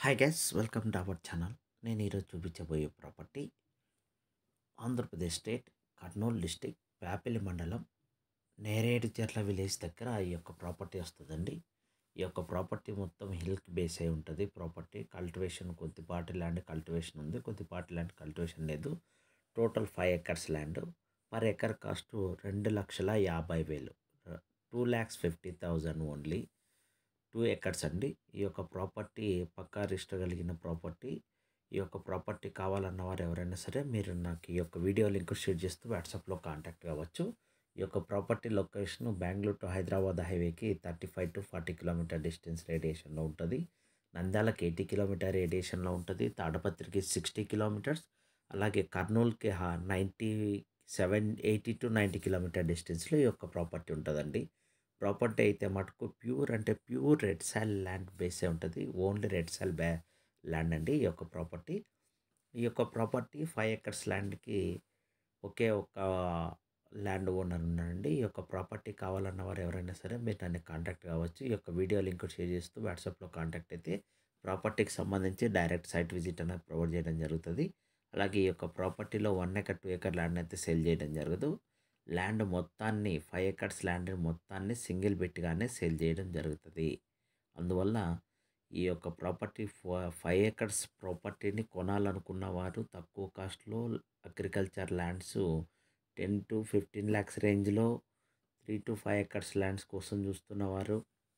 hi guys welcome to our channel నేను ఈరోజు చూపించబోయే property Andhra Pradesh state Kurnool district Pyapili మండలం నేరేడు చెర్ల విలేజ్ దగ్గర ఈ యొక్క ప్రాపర్టీ వస్తుందండి ఈ యొక్క ప్రాపర్టీ మొత్తం హిల్కి బేస్ అయి ఉంటుంది ప్రాపర్టీ కల్టివేషన్ కొద్దిపాటి ల్యాండ్ కల్టివేషన్ ఉంది కొద్దిపాటి ల్యాండ్ కల్టివేషన్ లేదు total five acres land per acre cost రెండు లక్షల యాభై వేలు two lakhs fifty thousand only two acres అండి ఈ యొక్క ప్రాపర్టీ పక్కా రిజిస్టర్ కలిగిన ప్రాపర్టీ ఈ యొక్క ప్రాపర్టీ కావాలన్న వారు ఎవరైనా సరే మీరు నాకు ఈ యొక్క వీడియో లింక్ షేర్ చేస్తూ వాట్సాప్లో కాంటాక్ట్ కావచ్చు ఈ యొక్క property location Bengaluru to Hyderabad హైవేకి thirty five to forty kilometer distance రేడియేషన్లో ఉంటుంది నంద్యాలకు ఎయిటీ కిలోమీటర్ రేడియేషన్లో ఉంటుంది తాడపత్రికి సిక్స్టీ కిలోమీటర్స్ అలాగే కర్నూలుకి ninety seven eighty to ninety kilometer డిస్టెన్స్లో ఈ యొక్క ప్రాపర్టీ ఉంటుందండి ప్రాపర్టీ అయితే మటుకు ప్యూర్ అంటే ప్యూర్ రెడ్ సాల్ ల్యాండ్ బేసే ఉంటుంది ఓన్లీ రెడ్ సాల్ బ్యా ల్యాండ్ అండి ఈ యొక్క ప్రాపర్టీ ఈ యొక్క ప్రాపర్టీ ఫైవ్ ఎకర్స్ ల్యాండ్కి ఒకే ఒక ల్యాండ్ ఓనర్ ఉన్నారండి ఈ యొక్క ప్రాపర్టీ కావాలన్న వారు ఎవరైనా సరే మీరు నన్ను కాంటాక్ట్ కావచ్చు ఈ యొక్క వీడియో లింక్ షేర్ చేస్తూ వాట్సాప్లో కాంటాక్ట్ అయితే ప్రాపర్టీకి సంబంధించి డైరెక్ట్ సైట్ విజిట్ అనేది ప్రొవైడ్ చేయడం జరుగుతుంది అలాగే ఈ యొక్క ప్రాపర్టీలో one acre two acre land అయితే సేల్ చేయడం జరగదు ల్యాండ్ మొత్తాన్ని ఫైవ్ ఎకర్స్ ల్యాండ్ మొత్తాన్ని సింగిల్ బిట్గానే సేల్ చేయడం జరుగుతుంది అందువల్ల ఈ యొక్క ప్రాపర్టీ ఫైవ్ ఎకర్స్ ప్రాపర్టీని కొనాలనుకున్న వారు తక్కువ కాస్ట్లో agriculture lands ten to fifteen lakhs రేంజ్లో three to five acres lands కోసం చూస్తున్నవారు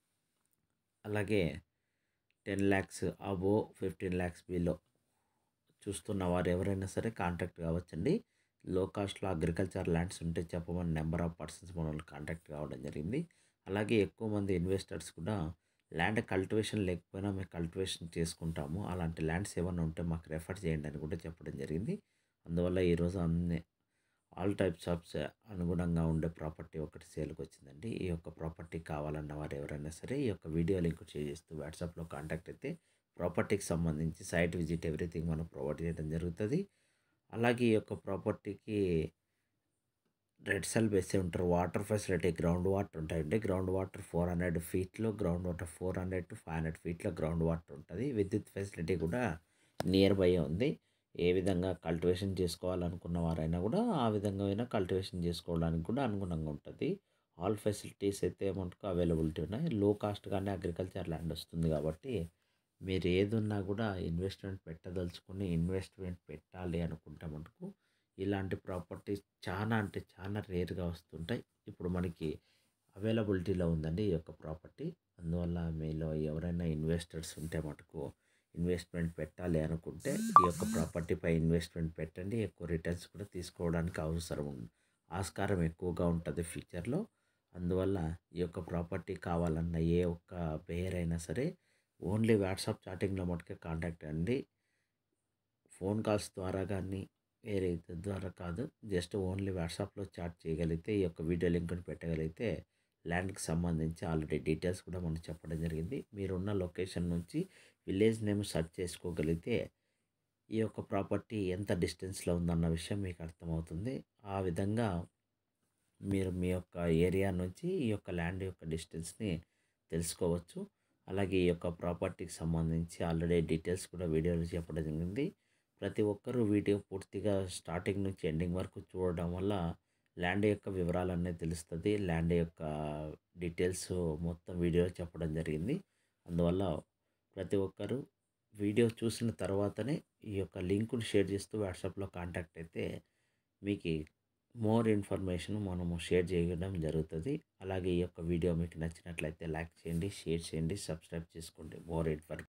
అలాగే ten lakhs above fifteen lakhs below చూస్తున్న వారు ఎవరైనా సరే కాంటాక్ట్ కావచ్చండి లో కాస్ట్లో అగ్రికల్చర్ ల్యాండ్స్ ఉంటే చెప్పమని నెంబర్ ఆఫ్ పర్సన్స్ మనల్ని కాంటాక్ట్ కావడం జరిగింది అలాగే ఎక్కువ మంది ఇన్వెస్టర్స్ కూడా ల్యాండ్ కల్టివేషన్ లేకపోయినా మేము కల్టివేషన్ చేసుకుంటాము అలాంటి ల్యాండ్స్ ఏమైనా ఉంటే మాకు రెఫర్ చేయండి అని కూడా చెప్పడం జరిగింది అందువల్ల ఈరోజు అన్ని ఆల్ టైప్స్ ఆఫ్ అనుగుణంగా ఉండే ప్రాపర్టీ ఒకటి సేల్కి వచ్చిందండి ఈ యొక్క ప్రాపర్టీ కావాలన్న వారు ఎవరైనా సరే ఈ యొక్క వీడియో లింక్ షేర్ చేస్తూ వాట్సాప్లో కాంటాక్ట్ అయితే ప్రాపర్టీకి సంబంధించి సైట్ విజిట్ ఎవ్రీథింగ్ మనం ప్రొవైడ్ చేయడం జరుగుతుంది అలాగే ఈ యొక్క ప్రాపర్టీకి రెడ్ సెల్ బేసే ఉంటారు వాటర్ ఫెసిలిటీ గ్రౌండ్ వాటర్ ఉంటాయండి గ్రౌండ్ వాటర్ ఫోర్ హండ్రెడ్ ఫీట్లో ground water four hundred to five hundred ఫీట్లో గ్రౌండ్ వాటర్ ఉంటుంది విద్యుత్ ఫెసిలిటీ కూడా నియర్ బై ఉంది ఏ విధంగా కల్టివేషన్ చేసుకోవాలనుకున్న వారైనా కూడా ఆ విధంగా అయినా కల్టివేషన్ చేసుకోవడానికి కూడా అనుగుణంగా ఉంటుంది ఆల్ ఫెసిలిటీస్ అయితే మనకు అవైలబిలిటీ ఉన్నాయి లో కాస్ట్గానే అగ్రికల్చర్ ల్యాండ్ వస్తుంది కాబట్టి మీరు ఏదున్నా కూడా ఇన్వెస్ట్మెంట్ పెట్టదలుచుకుని ఇన్వెస్ట్మెంట్ పెట్టాలి అనుకుంటే మటుకు ఇలాంటి ప్రాపర్టీస్ చాలా అంటే చాలా రేర్గా వస్తుంటాయి ఇప్పుడు మనకి అవైలబిలిటీలో ఉందండి ఈ యొక్క ప్రాపర్టీ అందువల్ల మీలో ఎవరైనా ఇన్వెస్టర్స్ ఉంటే మటుకు ఇన్వెస్ట్మెంట్ పెట్టాలి అనుకుంటే ఈ యొక్క ప్రాపర్టీపై ఇన్వెస్ట్మెంట్ పెట్టండి ఎక్కువ రిటర్న్స్ కూడా తీసుకోవడానికి అవసరం ఆస్కారం ఎక్కువగా ఉంటుంది ఫ్యూచర్లో అందువల్ల ఈ యొక్క ప్రాపర్టీ కావాలన్న ఏ ఒక్క బేయర్ అయినా సరే ఓన్లీ వాట్సాప్ చాటింగ్లో మటుకే కాంటాక్ట్ అండి ఫోన్ కాల్స్ ద్వారా కానీ వేరే ద్వారా కాదు జస్ట్ ఓన్లీ వాట్సాప్లో చాట్ చేయగలిగితే ఈ యొక్క వీడియో లింక్ని పెట్టగలిగితే ల్యాండ్కి సంబంధించి ఆల్రెడీ డీటెయిల్స్ కూడా మనం చెప్పడం జరిగింది మీరున్న లొకేషన్ నుంచి విలేజ్ నేమ్ సెర్చ్ చేసుకోగలిగితే ఈ యొక్క ప్రాపర్టీ ఎంత డిస్టెన్స్లో ఉందన్న విషయం మీకు అర్థమవుతుంది ఆ విధంగా మీరు మీ యొక్క ఏరియా నుంచి ఈ యొక్క ల్యాండ్ యొక్క డిస్టెన్స్ని తెలుసుకోవచ్చు అలాగే ఈ యొక్క ప్రాపర్టీకి సంబంధించి ఆల్రెడీ డీటెయిల్స్ కూడా వీడియోలో చెప్పడం జరిగింది ప్రతి ఒక్కరూ వీడియో పూర్తిగా స్టార్టింగ్ నుంచి ఎండింగ్ వరకు చూడడం వల్ల ల్యాండ్ యొక్క వివరాలన్నీ తెలుస్తుంది ల్యాండ్ యొక్క డీటెయిల్స్ మొత్తం వీడియో చెప్పడం జరిగింది అందువల్ల ప్రతి ఒక్కరూ వీడియో చూసిన తర్వాతనే ఈ యొక్క లింకుని షేర్ చేస్తూ వాట్సాప్లో కాంటాక్ట్ అయితే మీకు మోర్ ఇన్ఫర్మేషన్ మనము షేర్ చేయడం జరుగుతుంది అలాగే ఈ యొక్క వీడియో మీకు నచ్చినట్లయితే లైక్ చేయండి షేర్ చేయండి సబ్స్క్రైబ్ చేసుకోండి మోర్ ఇన్ఫర్